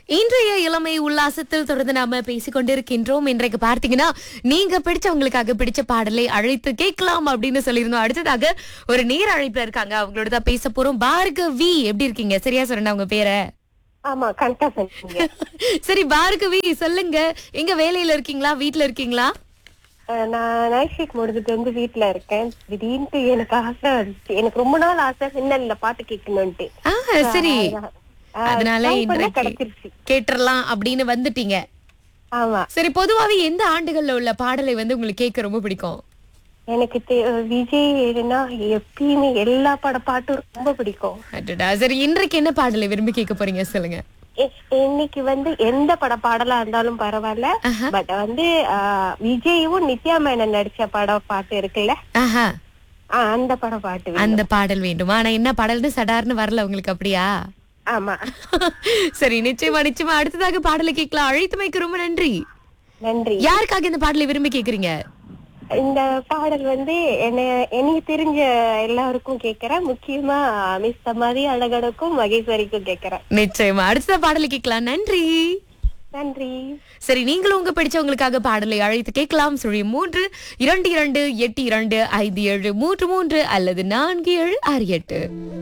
இன்றைய இளமை உல்லாசத்தில் தொடர்ந்து நாம பேசிக் கொண்டிருக்கின்றோம் இன்றைக்கு பார்த்தீங்கன்னா நீங்க பிடிச்சவங்களுக்காக பிடிச்ச பாடலை அழைத்து கேட்கலாம் அப்படின்னு சொல்லியிருந்தோம் அடுத்ததாக ஒரு நேர் அழைப்புல இருக்காங்க அவங்களோட தான் பேச போறோம் பார்கவி எப்படி இருக்கீங்க சரியா சொன்ன உங்க பேரை ஆமா கரெக்டா சொன்னீங்க சரி பார்கவி சொல்லுங்க எங்க வேலையில இருக்கீங்களா வீட்ல இருக்கீங்களா அஹ் நான் நைட் ஷீட் முடிஞ்சிட்டு வந்து வீட்ல இருக்கேன் திடீர்னு எனக்கு ஆசை வந்துச்சு எனக்கு ரொம்ப நாள் ஆசை சின்னல்ல பாட்டு கேட்கணும்ட்டு ஆ சரி அஹ் அதனால try பண்ணா இன்றைக்கு கிடைச்சிருச்சு கேட்டுறலாம் அப்படின்னு வந்துட்டீங்க ஆமா சரி பொதுவாவே எந்த ஆண்டுகள்ல உள்ள பாடலை வந்து உங்களுக்கு கேட்க ரொம்ப பிடிக்கும் எனக்கு தெ- விஜய்னா எப்பயுமே எல்லா பட பாட்டும் ரொம்ப பிடிக்கும் அடடா சரி இன்றைக்கு என்ன பாடலை விரும்பி கேட்க போறீங்க சொல்லுங்க இ- இன்னைக்கு வந்து எந்த பட பாடலா இருந்தாலும் பரவாயில்ல பட் வந்து அஹ், விஜயும் நித்யா மேனன் நடிச்ச படம் பாட்டு இருக்குல்ல ஆஹா அஹ், அந்த படம் பாட்டு வேணும். அந்த பாடல் வேண்டுமா ஆனா என்ன பாடல்னு சடார்னு வரல உங்களுக்கு அப்படியா ஆமா சரி நிச்சயமா நிச்சயமா அடுத்ததாக பாடலை கேட்கலாம் அழைத்தமைக்கு ரொம்ப நன்றி நன்றி யாருக்காக இந்த பாடலை விரும்பி கேக்குறீங்க இந்த பாடல் வந்து என்ன எனக்கு தெரிஞ்ச எல்லாருக்கும் கேக்குறேன் முக்கியமா மிஸ் சமாதி அழகனுக்கும் மகேஸ்வரிக்கும் கேக்குறேன் நிச்சயமா அடுத்த பாடலை கேட்கலாம் நன்றி நன்றி சரி நீங்களும் உங்க பிடிச்சவங்களுக்காக பாடலை அழைத்து கேட்கலாம் சுழி மூன்று இரண்டு இரண்டு எட்டு இரண்டு ஐந்து ஏழு மூன்று மூன்று அல்லது நான்கு ஏழு ஆறு எட்டு